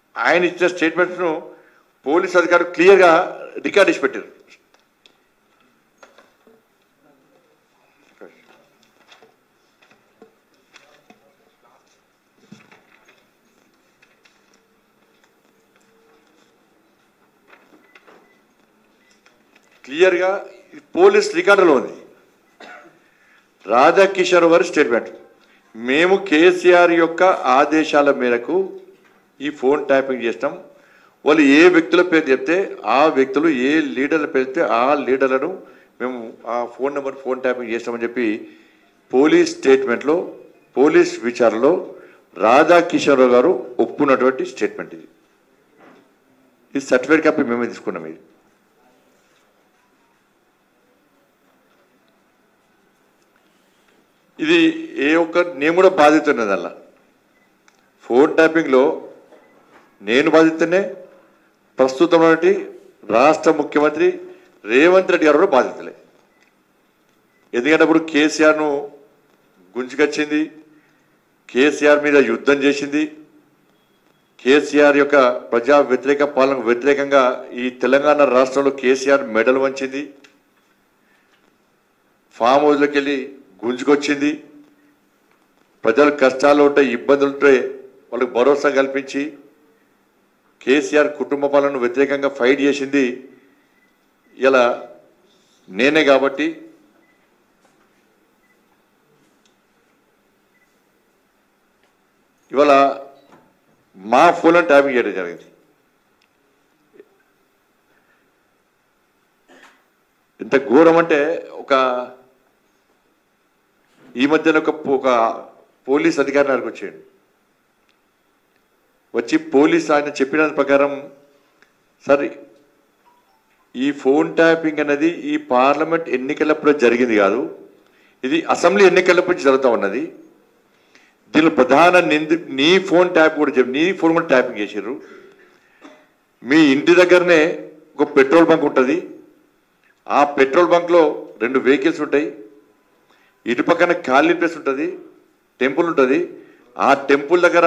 ఆయన ఇచ్చిన స్టేట్మెంట్స్ను పోలీస్ అధికారులు క్లియర్గా రికార్డ్ ఇచ్చి పెట్టారు క్లియర్గా ఇది పోలీస్ రికార్డులో ఉంది రాధాకిషోర్ గారి స్టేట్మెంట్ మేము కేసీఆర్ యొక్క ఆదేశాల మేరకు ఈ ఫోన్ ట్యాపింగ్ చేస్తాం వాళ్ళు ఏ వ్యక్తుల పేరు చెప్తే ఆ వ్యక్తులు ఏ లీడర్ల పేరు చెప్తే ఆ లీడర్లను మేము ఆ ఫోన్ నెంబర్ ఫోన్ ట్యాపింగ్ చేస్తామని చెప్పి పోలీస్ స్టేట్మెంట్లో పోలీస్ విచారణలో రాధాకిషోర్ గారు ఒప్పుకున్నటువంటి స్టేట్మెంట్ ఇది ఈ సర్టిఫికేట్ కాపీ మేమే తీసుకున్నాం ఇది ఇది ఏ ఒక్క నేను కూడా బాధితున్నది అలా ఫోన్ ట్యాపింగ్లో నేను బాధితున్నే ప్రస్తుతం ఉన్నటువంటి రాష్ట్ర ముఖ్యమంత్రి రేవంత్ రెడ్డి గారు కూడా బాధితులే ఎందుకంటే అప్పుడు కేసీఆర్ను గుంజుకొచ్చింది కేసీఆర్ మీద యుద్ధం చేసింది కేసీఆర్ యొక్క ప్రజా వ్యతిరేక పాలనకు వ్యతిరేకంగా ఈ తెలంగాణ రాష్ట్రంలో కేసీఆర్ మెడల్ వంచింది ఫామ్ హౌస్లోకి వెళ్ళి గుంజుకొచ్చింది ప్రజలు కష్టాలు ఉంటాయి ఇబ్బందులు ఉంటాయి వాళ్ళకి భరోసా కల్పించి కేసీఆర్ కుటుంబ పాలనను వ్యతిరేకంగా ఫైట్ చేసింది ఇలా నేనే కాబట్టి ఇవాళ మా ఫోన్లను ట్యాపింగ్ చేయడం జరిగింది ఎంత ఘోరం అంటే ఒక ఈ మధ్యన ఒక ఒక పోలీస్ అధికారి నాకు వచ్చాడు వచ్చి పోలీస్ ఆయన చెప్పిన ప్రకారం సరే ఈ ఫోన్ ట్యాపింగ్ అనేది ఈ పార్లమెంట్ ఎన్నికలప్పుడు జరిగింది కాదు ఇది అసెంబ్లీ ఎన్నికలప్పుడు జరుగుతూ ఉన్నది దీనిలో ప్రధాన నింది నీ ఫోన్ ట్యాప్ కూడా చెప్పి నీ ఫోన్ కూడా ట్యాపింగ్ చేసారు మీ ఇంటి దగ్గరనే ఒక పెట్రోల్ బంక్ ఉంటుంది ఆ పెట్రోల్ బంక్లో రెండు వెహికల్స్ ఉంటాయి ఇటు పక్కన ఖాళీ ప్లేస్ ఉంటుంది టెంపుల్ ఉంటుంది ఆ టెంపుల్ దగ్గర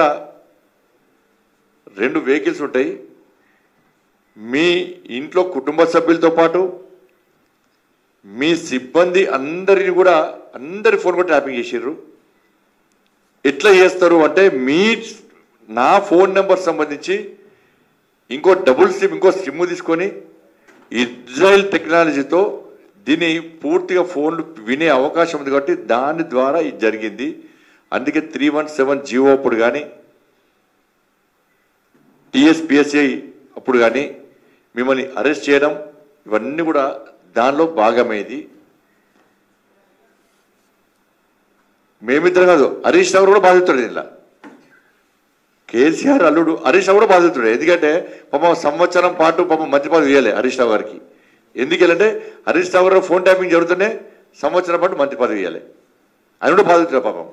రెండు వెహికల్స్ ఉంటాయి మీ ఇంట్లో కుటుంబ సభ్యులతో పాటు మీ సిబ్బంది అందరిని కూడా అందరి ఫోన్ కూడా ట్యాపింగ్ చేసారు ఎట్లా చేస్తారు అంటే మీ నా ఫోన్ నెంబర్ సంబంధించి ఇంకో డబుల్ సిమ్ ఇంకో సిమ్ తీసుకొని ఇజ్రాయెల్ టెక్నాలజీతో దీన్ని పూర్తిగా ఫోన్లు వినే అవకాశం ఉంది కాబట్టి దాని ద్వారా ఇది జరిగింది అందుకే త్రీ వన్ సెవెన్ జియో అప్పుడు కానీ టిఎస్పిఎస్ఐ అప్పుడు కానీ మిమ్మల్ని అరెస్ట్ చేయడం ఇవన్నీ కూడా దానిలో భాగమేది మేమిద్దరం కాదు హరీష్ రావు కూడా బాధితుడు ఇలా కేసీఆర్ అల్లుడు హరీష్ రావు కూడా బాధితుడు ఎందుకంటే పాపం సంవత్సరం పాటు పాపం మంత్రి పదవి ఇవ్వలే హరీష్ రావు గారికి ఎందుకు వెళ్ళంటే హరీష్ రావు గారు ఫోన్ ట్యాపింగ్ జరుగుతూనే సంవత్సరం పాటు మంత్రి పదవి ఇవ్వాలి ఆయన కూడా బాధితుడు పాపం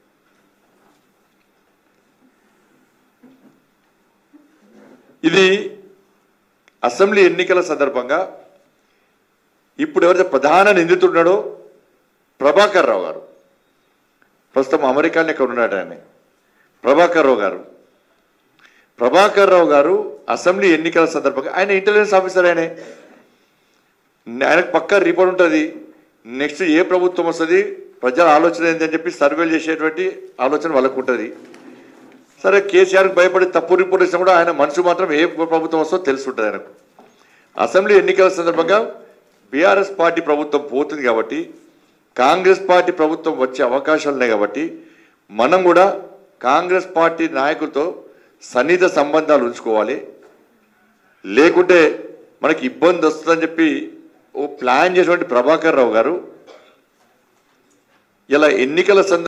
ఇది అసెంబ్లీ ఎన్నికల సందర్భంగా ఇప్పుడు ఎవరైతే ప్రధాన నిందితుడున్నాడో ప్రభాకర్ రావు గారు ప్రస్తుతం అమెరికాలో ఇక్కడ ఉన్నాడు ఆయన ప్రభాకర్ రావు గారు ప్రభాకర్ రావు గారు అసెంబ్లీ ఎన్నికల సందర్భంగా ఆయన ఇంటెలిజెన్స్ ఆఫీసర్ ఆయనే ఆయనకు పక్క రిపోర్ట్ ఉంటుంది నెక్స్ట్ ఏ ప్రభుత్వం వస్తుంది ప్రజల ఆలోచన ఏంటి అని చెప్పి సర్వేలు చేసేటువంటి ఆలోచన వాళ్ళకు ఉంటుంది సరే కేసీఆర్కి భయపడి తప్పు రిపోర్ట్ ఇచ్చినా కూడా ఆయన మనసు మాత్రం ఏ ప్రభుత్వం వస్తుందో తెలిసి ఉంటుంది ఆయనకు అసెంబ్లీ ఎన్నికల సందర్భంగా బీఆర్ఎస్ పార్టీ ప్రభుత్వం పోతుంది కాబట్టి కాంగ్రెస్ పార్టీ ప్రభుత్వం వచ్చే అవకాశాలు ఉన్నాయి కాబట్టి మనం కూడా కాంగ్రెస్ పార్టీ నాయకులతో సన్నిహిత సంబంధాలు ఉంచుకోవాలి లేకుంటే మనకి ఇబ్బంది వస్తుందని చెప్పి ఓ ప్లాన్ చేసినటువంటి ప్రభాకర్ రావు గారు ఇలా ఎన్నికల సందర్భంగా